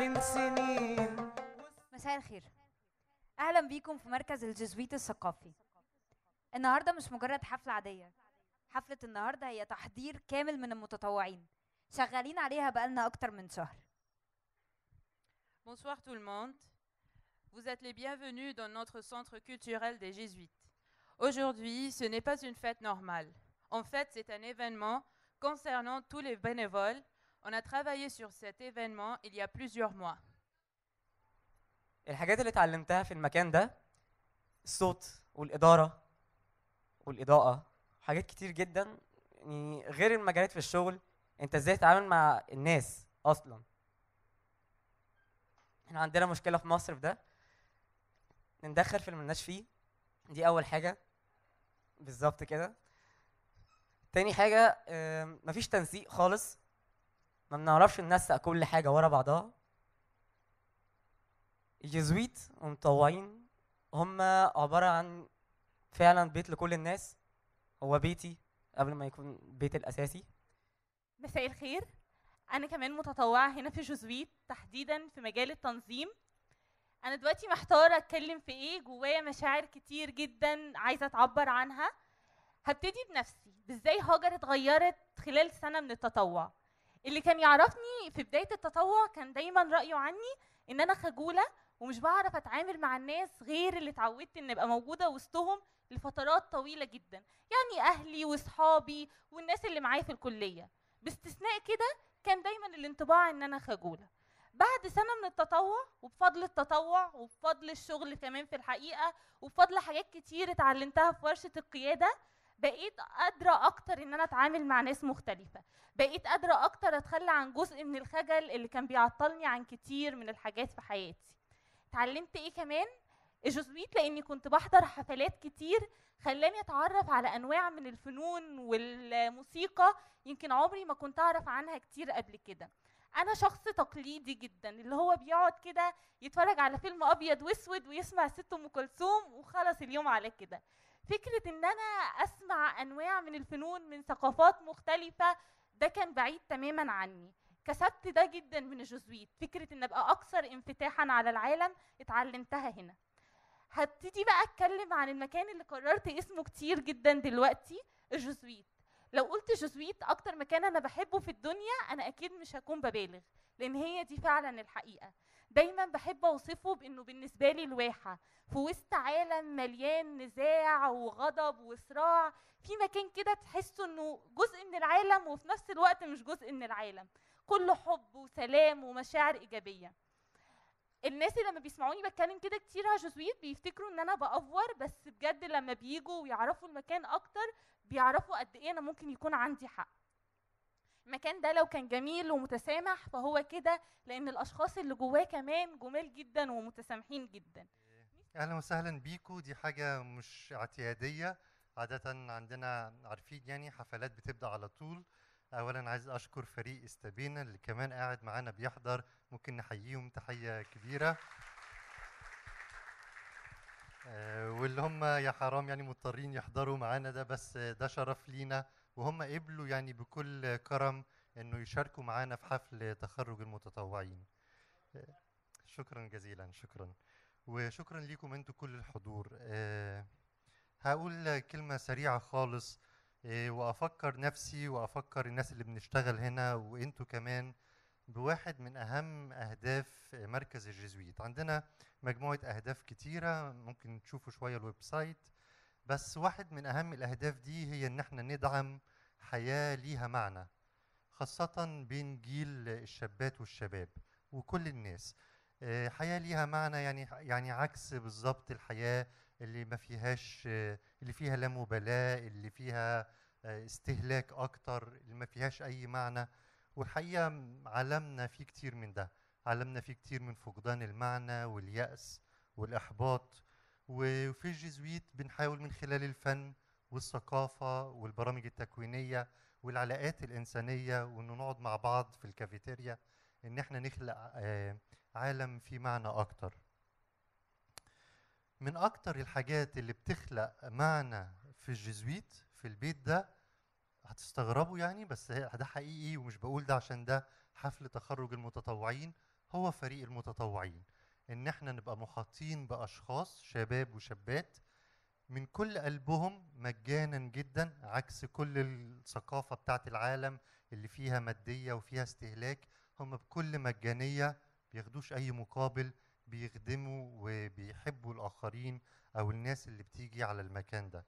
من سنين مساء الخير اهلا بيكم في مركز الجزويت الثقافي النهارده مش مجرد حفله عاديه حفله النهارده هي تحضير كامل من المتطوعين شغالين عليها بقالنا اكتر من شهر Bonsoir tout le monde. Vous êtes les bienvenus dans notre centre culturel des Jésuites. Aujourd'hui, ce n'est pas une fête normale. En fait, c'est un événement concernant tous les bénévoles. On a travaillé sur cet événement il y a plusieurs mois. الحاجات اللي اتعلمتها في المكان ده الصوت والإدارة والإضاءة حاجات كتير جدا يعني غير المجالات في الشغل انت ازاي تتعامل مع الناس اصلا احنا عندنا مشكلة في مصر في ده ندخل في اللي ملناش فيه دي اول حاجة بالظبط كده تاني حاجة آم، مفيش تنسيق خالص ما بنعرفش ننسق كل حاجة ورا بعضها الجزويت والمتطوعين هم عبارة عن فعلا بيت لكل الناس هو بيتي قبل ما يكون البيت الأساسي مساء الخير انا كمان متطوعه هنا في جوزويت تحديدا في مجال التنظيم انا دلوقتي محتاره اتكلم في ايه جوايا مشاعر كتير جدا عايزه اتعبر عنها هبتدي بنفسي بازاي هاجر اتغيرت خلال سنه من التطوع اللي كان يعرفني في بدايه التطوع كان دايما رايه عني ان انا خجوله ومش بعرف اتعامل مع الناس غير اللي اتعودت ان ابقى موجوده وسطهم لفترات طويله جدا يعني اهلي واصحابي والناس اللي معايا في الكليه باستثناء كده كان دايما الانطباع ان انا خجوله بعد سنه من التطوع وبفضل التطوع وبفضل الشغل كمان في الحقيقه وبفضل حاجات كتير اتعلمتها في ورشه القياده بقيت قادره اكتر ان انا اتعامل مع ناس مختلفه بقيت قادره اكتر اتخلى عن جزء من الخجل اللي كان بيعطلني عن كتير من الحاجات في حياتي اتعلمت ايه كمان الجزويت لاني كنت بحضر حفلات كتير خلاني اتعرف على انواع من الفنون والموسيقى يمكن عمري ما كنت اعرف عنها كتير قبل كده انا شخص تقليدي جدا اللي هو بيقعد كده يتفرج على فيلم ابيض واسود ويسمع ست ام كلثوم وخلص اليوم على كده فكره ان انا اسمع انواع من الفنون من ثقافات مختلفه ده كان بعيد تماما عني كسبت ده جدا من الجزويت فكره ان ابقى اكثر انفتاحا على العالم اتعلمتها هنا هبتدي بقى اتكلم عن المكان اللي قررت اسمه كتير جدا دلوقتي الجزويت لو قلت جزويت اكتر مكان انا بحبه في الدنيا انا اكيد مش هكون ببالغ لان هي دي فعلا الحقيقه دايما بحب اوصفه بانه بالنسبه لي الواحه في وسط عالم مليان نزاع وغضب وصراع في مكان كده تحسه انه جزء من العالم وفي نفس الوقت مش جزء من العالم كله حب وسلام ومشاعر ايجابيه الناس اللي لما بيسمعوني بتكلم كده كتير على جزويت بيفتكروا ان انا بافور بس بجد لما بيجوا ويعرفوا المكان اكتر بيعرفوا قد ايه انا ممكن يكون عندي حق المكان ده لو كان جميل ومتسامح فهو كده لان الاشخاص اللي جواه كمان جمال جدا ومتسامحين جدا اهلا وسهلا بيكو دي حاجه مش اعتياديه عاده عندنا عارفين يعني حفلات بتبدا على طول اولا عايز اشكر فريق استبينا اللي كمان قاعد معانا بيحضر ممكن نحييهم تحيه كبيره آه، واللي هم يا حرام يعني مضطرين يحضروا معانا ده بس ده شرف لينا وهم قبلوا يعني بكل كرم انه يشاركوا معانا في حفل تخرج المتطوعين آه، شكرا جزيلا شكرا وشكرا ليكم انتوا كل الحضور آه، هقول كلمة سريعة خالص آه، وافكر نفسي وافكر الناس اللي بنشتغل هنا وانتوا كمان بواحد من اهم اهداف مركز الجزويت عندنا مجموعة اهداف كتيرة ممكن تشوفوا شوية الويب سايت بس واحد من اهم الاهداف دي هي ان احنا ندعم حياة ليها معنى خاصة بين جيل الشابات والشباب وكل الناس آه، حياة ليها معنى يعني يعني عكس بالظبط الحياة اللي ما فيهاش آه، اللي فيها لا مبالاة اللي فيها آه، استهلاك أكتر اللي ما فيهاش أي معنى والحقيقة م- عالمنا فيه كتير من ده عالمنا فيه كتير من فقدان المعنى واليأس والإحباط وفي الجزويت بنحاول من خلال الفن والثقافة والبرامج التكوينية والعلاقات الإنسانية وإنه نقعد مع بعض في الكافيتيريا إن إحنا نخلق آه، عالم فيه معنى أكتر من أكتر الحاجات اللي بتخلق معنى في الجزويت في البيت ده هتستغربوا يعني بس هي- ده حقيقي ومش بقول ده عشان ده حفل تخرج المتطوعين هو فريق المتطوعين ان احنا نبقى محاطين باشخاص شباب وشابات من كل قلبهم مجانا جدا عكس كل الثقافه بتاعت العالم اللي فيها ماديه وفيها استهلاك هم بكل مجانيه بياخدوش اي مقابل بيخدموا وبيحبوا الاخرين او الناس اللي بتيجي على المكان ده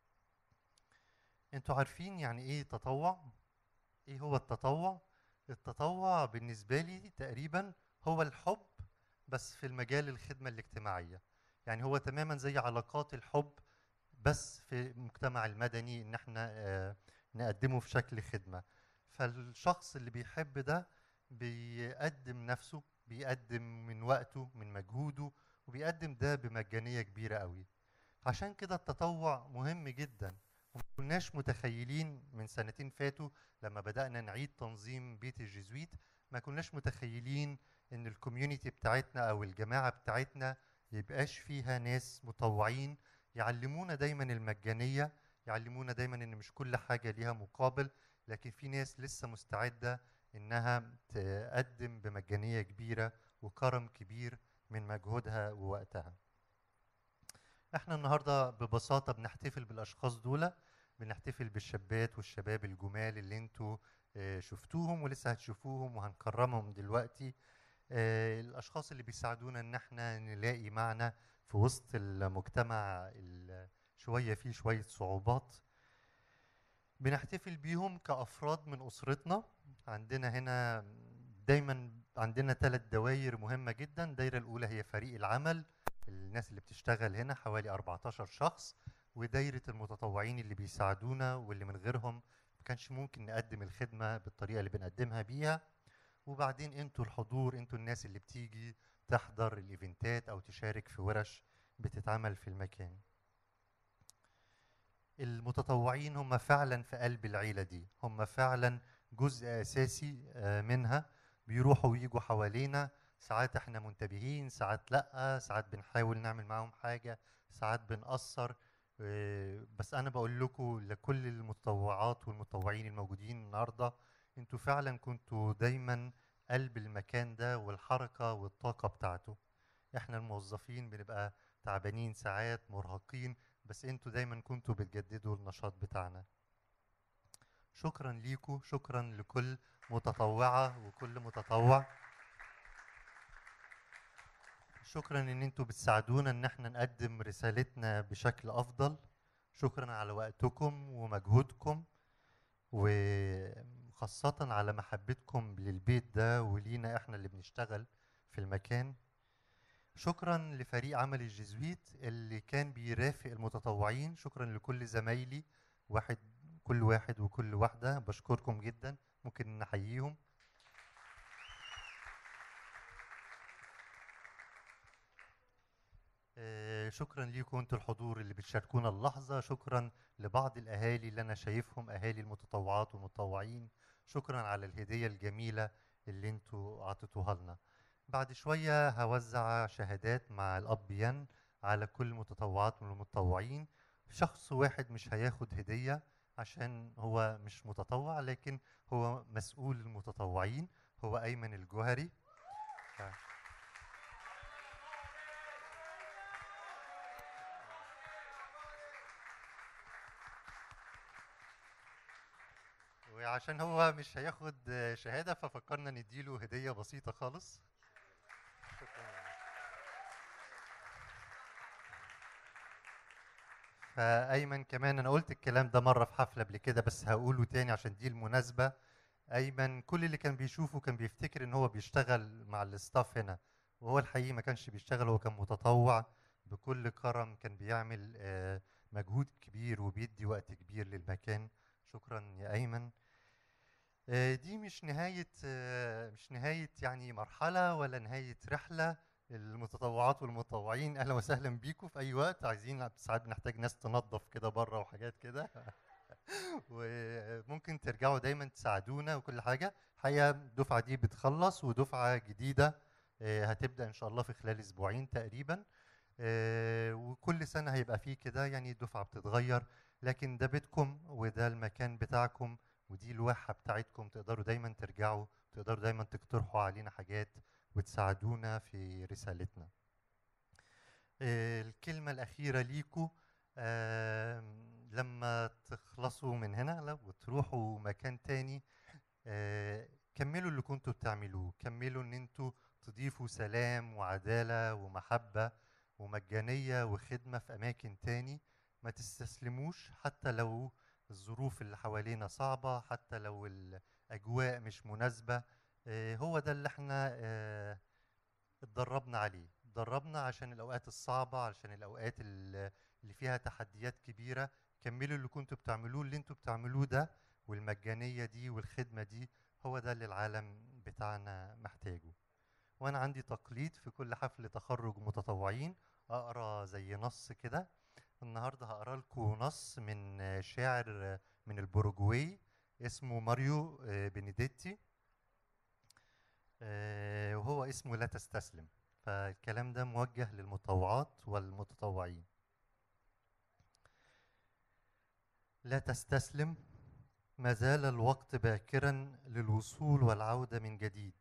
انتوا عارفين يعني ايه تطوع ايه هو التطوع التطوع بالنسبه لي تقريبا هو الحب بس في المجال الخدمه الاجتماعيه يعني هو تماما زي علاقات الحب بس في المجتمع المدني ان احنا آه، نقدمه في شكل خدمه فالشخص اللي بيحب ده بيقدم نفسه بيقدم من وقته من مجهوده وبيقدم ده بمجانيه كبيره قوي عشان كده التطوع مهم جدا وما كناش متخيلين من سنتين فاتوا لما بدأنا نعيد تنظيم بيت الجيزويت ما كناش متخيلين ان الكوميونتي بتاعتنا او الجماعه بتاعتنا يبقاش فيها ناس مطوعين يعلمونا دايما المجانيه يعلمونا دايما ان مش كل حاجه ليها مقابل لكن في ناس لسه مستعده انها تقدم بمجانيه كبيره وكرم كبير من مجهودها ووقتها احنا النهارده ببساطه بنحتفل بالاشخاص دول بنحتفل بالشابات والشباب الجمال اللي انتوا آه، شفتوهم ولسه هتشوفوهم وهنكرمهم دلوقتي آه، الاشخاص اللي بيساعدونا ان احنا نلاقي معنى في وسط المجتمع ال- شويه فيه شويه صعوبات بنحتفل بيهم كافراد من اسرتنا عندنا هنا دايما عندنا ثلاث دوائر مهمه جدا الدايره الاولى هي فريق العمل الناس اللي بتشتغل هنا حوالي 14 شخص ودايره المتطوعين اللي بيساعدونا واللي من غيرهم ما كانش ممكن نقدم الخدمه بالطريقه اللي بنقدمها بيها وبعدين انتوا الحضور انتوا الناس اللي بتيجي تحضر الايفنتات او تشارك في ورش بتتعمل في المكان المتطوعين هم فعلا في قلب العيلة دي هم فعلا جزء أساسي آه، منها بيروحوا ويجوا حوالينا ساعات احنا منتبهين ساعات لا ساعات بنحاول نعمل معاهم حاجة ساعات بنأثر آه، بس أنا بقول لكم لكل المتطوعات والمتطوعين الموجودين النهاردة انتوا فعلا كنتوا دايما قلب المكان ده والحركة والطاقة بتاعته احنا الموظفين بنبقى تعبانين ساعات مرهقين بس انتوا دايما كنتوا بتجددوا النشاط بتاعنا شكرا ليكم شكرا لكل متطوعة وكل متطوع شكرا ان انتوا بتساعدونا ان احنا نقدم رسالتنا بشكل افضل شكرا على وقتكم ومجهودكم وخاصة على محبتكم للبيت ده ولينا احنا اللي بنشتغل في المكان شكرا لفريق عمل الجزويت اللي كان بيرافق المتطوعين شكرا لكل زمايلي واحد كل واحد وكل واحدة بشكركم جدا ممكن نحييهم آه، شكرا ليكم انتوا الحضور اللي بتشاركونا اللحظة شكرا لبعض الأهالي اللي أنا شايفهم أهالي المتطوعات والمتطوعين شكرا على الهدية الجميلة اللي انتوا عطيتوها لنا بعد شوية هوزع شهادات مع الأب ين على كل المتطوعات والمتطوعين شخص واحد مش هياخد هدية عشان هو مش متطوع لكن هو مسؤول المتطوعين هو أيمن الجوهري ف- وعشان هو مش هياخد آه، شهادة ففكرنا نديله هدية بسيطة خالص شكرا فأيمن كمان أنا قلت الكلام ده مرة في حفلة قبل كده بس هقوله تاني عشان دي المناسبة أيمن كل اللي كان بيشوفه كان بيفتكر إن هو بيشتغل مع الاستاف هنا وهو الحقيقي ما كانش بيشتغل هو كان متطوع بكل كرم كان بيعمل آه، مجهود كبير وبيدي وقت كبير للمكان شكرا يا أيمن آه، دي مش نهاية آه، مش نهاية يعني مرحلة ولا نهاية رحلة المتطوعات والمتطوعين أهلا وسهلا بيكم في أي وقت عايزين ساعات بنحتاج ناس تنظف كده بره وحاجات كده وممكن ترجعوا دايما تساعدونا وكل حاجة الحقيقة الدفعة دي بتخلص ودفعة جديدة آه، هتبدأ إن شاء الله في خلال أسبوعين تقريبا آه، وكل سنة هيبقى فيه كده يعني الدفعة بتتغير لكن ده بيتكم وده المكان بتاعكم ودي الواحة بتاعتكم تقدروا دايما ترجعوا تقدروا دايما تقترحوا علينا حاجات وتساعدونا في رسالتنا آه، الكلمة الأخيرة ليكو آم، لما تخلصوا من هنا لو وتروحوا مكان تاني آه، كملوا اللي كنتوا بتعملوه كملوا ان انتوا تضيفوا سلام وعدالة ومحبة ومجانية وخدمة في أماكن تاني ما تستسلموش حتى لو الظروف اللي حوالينا صعبة حتى لو الأجواء مش مناسبة آه، هو ده اللي احنا آه، اتدربنا عليه اتدربنا عشان الأوقات الصعبة عشان الأوقات ال- اللي فيها تحديات كبيرة كملوا اللي كنتوا بتعملوه اللي انتوا بتعملوه ده والمجانية دي والخدمة دي هو ده اللي العالم بتاعنا محتاجه وانا عندي تقليد في كل حفل تخرج متطوعين اقرا زي نص كده النهارده هقرا لكم نص من آه، شاعر آه، من البروجواي اسمه ماريو آه، بينيديتي آه، وهو اسمه لا تستسلم فالكلام ده موجه للمتطوعات والمتطوعين لا تستسلم ما زال الوقت باكرا للوصول والعودة من جديد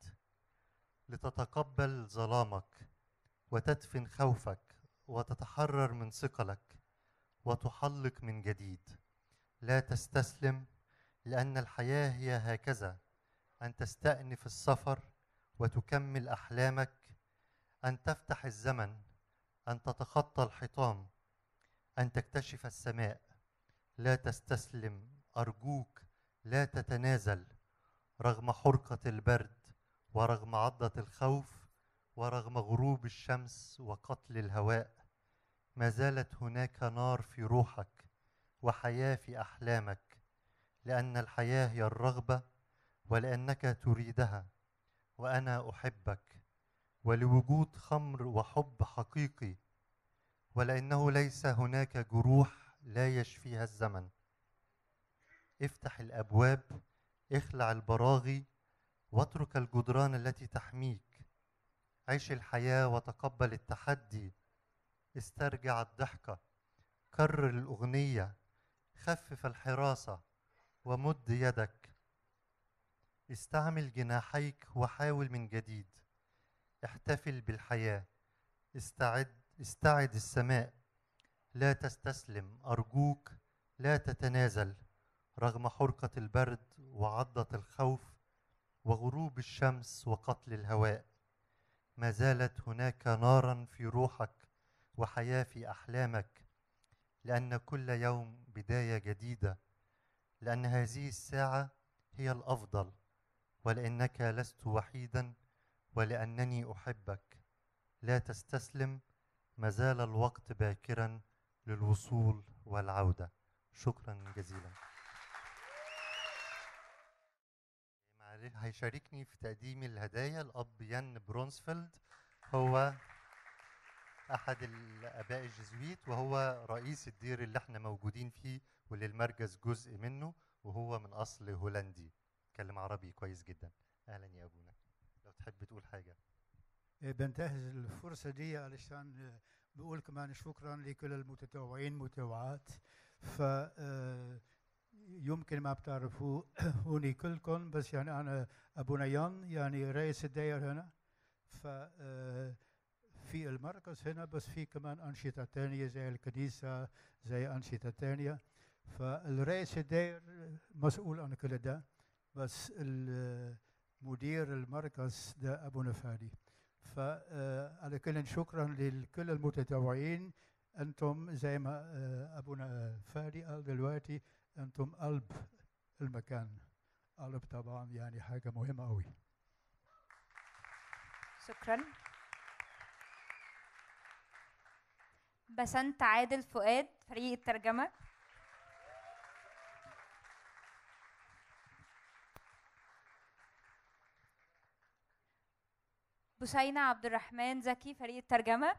لتتقبل ظلامك وتدفن خوفك وتتحرر من ثقلك وتحلق من جديد لا تستسلم لأن الحياة هي هكذا أن تستأنف السفر وتكمل أحلامك أن تفتح الزمن أن تتخطى الحيطان أن تكتشف السماء لا تستسلم أرجوك لا تتنازل رغم حرقة البرد ورغم عضة الخوف ورغم غروب الشمس وقتل الهواء ما زالت هناك نار في روحك وحياة في أحلامك لأن الحياة هي الرغبة ولأنك تريدها وأنا أحبك ولوجود خمر وحب حقيقي ولأنه ليس هناك جروح لا يشفيها الزمن افتح الأبواب اخلع البراغي واترك الجدران التي تحميك عيش الحياة وتقبل التحدي استرجع الضحكة كرر الأغنية خفف الحراسة ومد يدك استعمل جناحيك وحاول من جديد احتفل بالحياة استعد استعد السماء لا تستسلم أرجوك لا تتنازل رغم حرقة البرد وعضة الخوف وغروب الشمس وقتل الهواء ما زالت هناك نارا في روحك وحياة في أحلامك لأن كل يوم بداية جديدة لأن هذه الساعة هي الأفضل ولأنك لست وحيدا ولأنني أحبك لا تستسلم ما زال الوقت باكرا للوصول والعودة شكرا جزيلا معلش هيشاركني في تقديم الهدايا الأب يان برونسفيلد هو أحد الآباء الجزويت وهو رئيس الدير اللي احنا موجودين فيه واللي المركز جزء منه وهو من أصل هولندي يتكلم عربي كويس جدا أهلا يا أبونا لو تحب تقول حاجة بنتهز الفرصة دي علشان بقول كمان شكرا لكل المتطوعين متطوعات ف آه، يمكن ما بتعرفوا هوني كلكم بس يعني أنا أبو نيان يعني رئيس الدير هنا ف آه، في المركز هنا بس في كمان أنشطة تانية زي الكنيسة زي أنشطة تانية فالرئيس الدير مسؤول عن كل ده بس ال- مدير المركز ده أبو نفادي فعلى كل شكرا لكل المتطوعين أنتم زي ما آه، أبونا فادي قال دلوقتي أنتم قلب المكان قلب طبعا يعني حاجة مهمة أوي شكرا بسنت عادل فؤاد فريق الترجمة بسينة عبد الرحمن زكي فريق الترجمة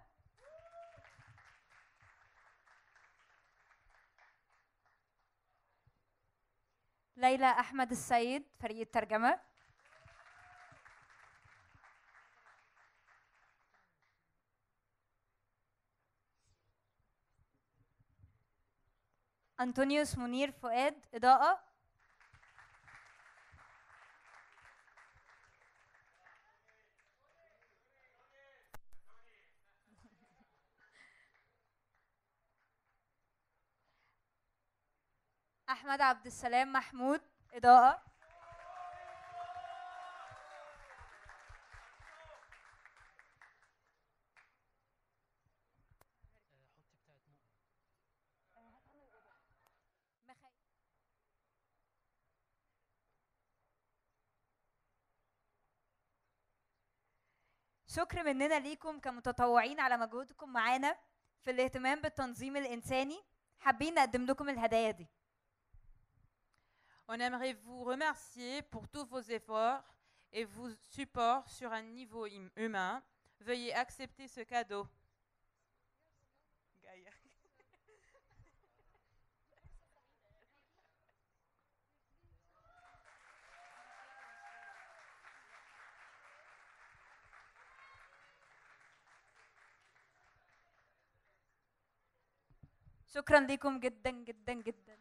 ليلى أحمد السيد فريق الترجمة أنطونيوس منير فؤاد إضاءة احمد عبد السلام محمود اضاءه شكر مننا ليكم كمتطوعين على مجهودكم معانا في الاهتمام بالتنظيم الإنساني حابين نقدم لكم الهدايا دي On aimerait vous remercier pour tous vos efforts et vos supports sur un niveau hum- humain. Veuillez accepter ce cadeau. Gaïa. شكرا لكم جدا جدا جدا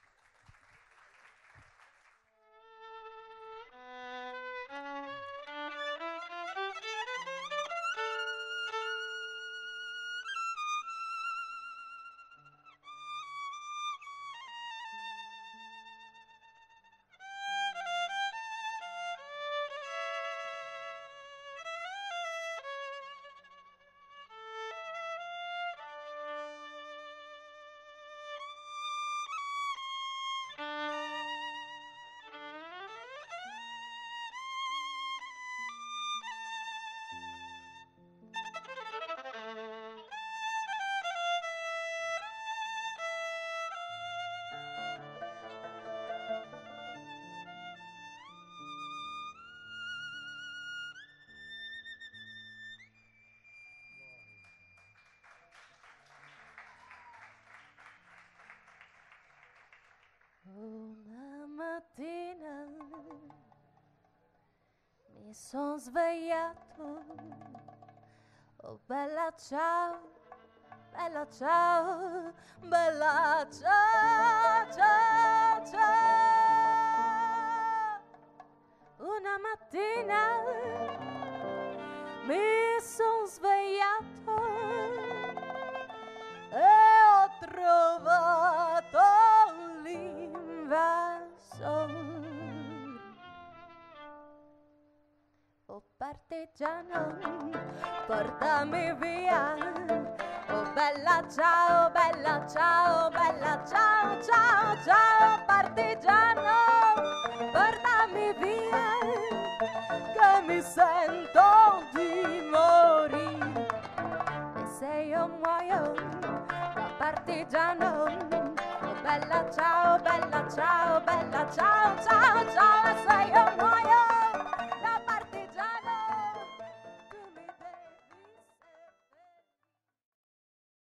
Una mattina mi son svegliato. Oh bella ciao, bella ciao, bella ciao, ciao, ciao. Una mattina mi son svegliato e ho trovato l'invasore. Oh partigiano, portami via. Oh bella ciao, bella ciao, bella ciao, ciao, ciao, partigiano, portami via, che mi sento di morire. E se io muoio da partigiano, oh bella ciao, bella ciao, bella ciao, ciao, ciao, e se io